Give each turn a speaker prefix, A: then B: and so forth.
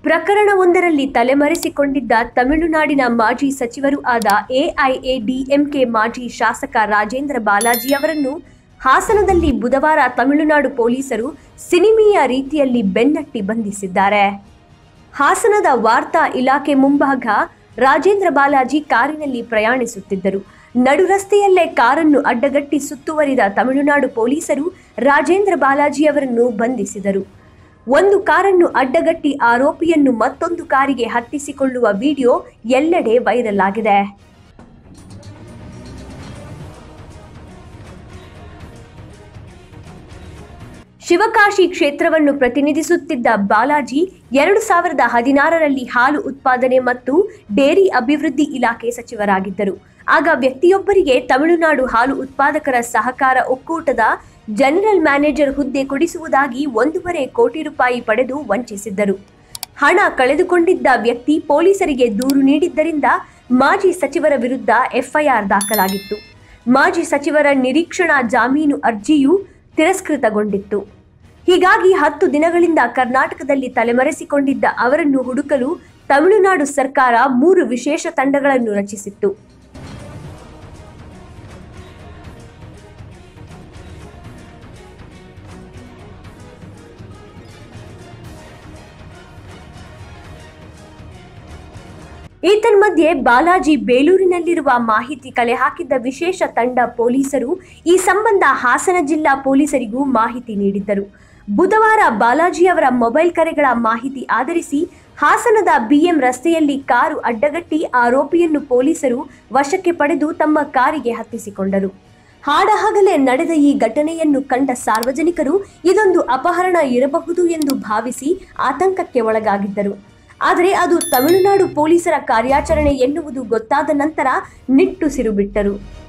A: ಪ್ರಕರಣವೊಂದರಲ್ಲಿ ತಲೆಮರೆಸಿಕೊಂಡಿದ್ದ ತಮಿಳುನಾಡಿನ ಮಾಜಿ ಸಚಿವರು ಆದ ಎಐಎಡಿಎಂಕೆ ಮಾಜಿ ಶಾಸಕ ರಾಜೇಂದ್ರ ಬಾಲಾಜಿ ಅವರನ್ನು ಹಾಸನದಲ್ಲಿ ಬುಧವಾರ ತಮಿಳುನಾಡು ಪೊಲೀಸರು ಸಿನಿಮೀಯ ರೀತಿಯಲ್ಲಿ ಬೆನ್ನಟ್ಟಿ ಬಂಧಿಸಿದ್ದಾರೆ ಹಾಸನದ ವಾರ್ತಾ ಇಲಾಖೆ ಮುಂಭಾಗ ರಾಜೇಂದ್ರ ಬಾಲಾಜಿ ಕಾರಿನಲ್ಲಿ ಪ್ರಯಾಣಿಸುತ್ತಿದ್ದರು ನಡು ರಸ್ತೆಯಲ್ಲೇ ಕಾರನ್ನು ಅಡ್ಡಗಟ್ಟಿ ಸುತ್ತುವರಿದ ತಮಿಳುನಾಡು ಪೊಲೀಸರು ರಾಜೇಂದ್ರ ಬಾಲಾಜಿ ಅವರನ್ನು ಬಂಧಿಸಿದರು ಒಂದು ಕಾರನ್ನು ಅಡ್ಡಗಟ್ಟಿ ಆರೋಪಿಯನ್ನು ಮತ್ತೊಂದು ಕಾರಿಗೆ ಹತ್ತಿಸಿಕೊಳ್ಳುವ ವಿಡಿಯೋ ಎಲ್ಲೆಡೆ ವೈರಲ್ ಆಗಿದೆ ಶಿವಕಾಶಿ ಕ್ಷೇತ್ರವನ್ನು ಪ್ರತಿನಿಧಿಸುತ್ತಿದ್ದ ಬಾಲಾಜಿ ಎರಡು ಸಾವಿರದ ಹದಿನಾರರಲ್ಲಿ ಹಾಲು ಉತ್ಪಾದನೆ ಮತ್ತು ಡೇರಿ ಅಭಿವೃದ್ಧಿ ಇಲಾಖೆ ಸಚಿವರಾಗಿದ್ದರು ಆಗ ವ್ಯಕ್ತಿಯೊಬ್ಬರಿಗೆ ತಮಿಳುನಾಡು ಹಾಲು ಉತ್ಪಾದಕರ ಸಹಕಾರ ಒಕ್ಕೂಟದ ಜನರಲ್ ಮ್ಯಾನೇಜರ್ ಹುದ್ದೆ ಕೊಡಿಸುವುದಾಗಿ ಒಂದೂವರೆ ಕೋಟಿ ರೂಪಾಯಿ ಪಡೆದು ವಂಚಿಸಿದ್ದರು ಹಣ ಕಳೆದುಕೊಂಡಿದ್ದ ವ್ಯಕ್ತಿ ಪೊಲೀಸರಿಗೆ ದೂರು ನೀಡಿದ್ದರಿಂದ ಮಾಜಿ ಸಚಿವರ ವಿರುದ್ಧ ಎಫ್ಐಆರ್ ದಾಖಲಾಗಿತ್ತು ಮಾಜಿ ಸಚಿವರ ನಿರೀಕ್ಷಣಾ ಜಾಮೀನು ಅರ್ಜಿಯು ತಿರಸ್ಕೃತಗೊಂಡಿತ್ತು ಹೀಗಾಗಿ ಹತ್ತು ದಿನಗಳಿಂದ ಕರ್ನಾಟಕದಲ್ಲಿ ತಲೆಮರೆಸಿಕೊಂಡಿದ್ದ ಅವರನ್ನು ಹುಡುಕಲು ತಮಿಳುನಾಡು ಸರ್ಕಾರ ಮೂರು ವಿಶೇಷ ತಂಡಗಳನ್ನು ರಚಿಸಿತ್ತು ಏತನ್ಮಧ್ಯೆ ಬಾಲಾಜಿ ಬೇಲೂರಿನಲ್ಲಿರುವ ಮಾಹಿತಿ ಕಲೆ ಹಾಕಿದ್ದ ವಿಶೇಷ ತಂಡ ಪೊಲೀಸರು ಈ ಸಂಬಂಧ ಹಾಸನ ಜಿಲ್ಲಾ ಪೊಲೀಸರಿಗೂ ಮಾಹಿತಿ ನೀಡಿದ್ದರು ಬುಧವಾರ ಬಾಲಾಜಿ ಅವರ ಮೊಬೈಲ್ ಕರೆಗಳ ಮಾಹಿತಿ ಆಧರಿಸಿ ಹಾಸನದ ಬಿಎಂ ರಸ್ತೆಯಲ್ಲಿ ಕಾರು ಅಡ್ಡಗಟ್ಟಿ ಆರೋಪಿಯನ್ನು ಪೊಲೀಸರು ವಶಕ್ಕೆ ಪಡೆದು ತಮ್ಮ ಕಾರಿಗೆ ಹತ್ತಿಸಿಕೊಂಡರು ಹಾಡಹಗಲೇ ನಡೆದ ಈ ಘಟನೆಯನ್ನು ಕಂಡ ಸಾರ್ವಜನಿಕರು ಇದೊಂದು ಅಪಹರಣ ಇರಬಹುದು ಎಂದು ಭಾವಿಸಿ ಆತಂಕಕ್ಕೆ ಒಳಗಾಗಿದ್ದರು ಆದರೆ ಅದು ತಮಿಳುನಾಡು ಪೊಲೀಸರ ಕಾರ್ಯಾಚರಣೆ ಎನ್ನುವುದು ಗೊತ್ತಾದ ನಂತರ ನಿಟ್ಟುಸಿರು ಬಿಟ್ಟರು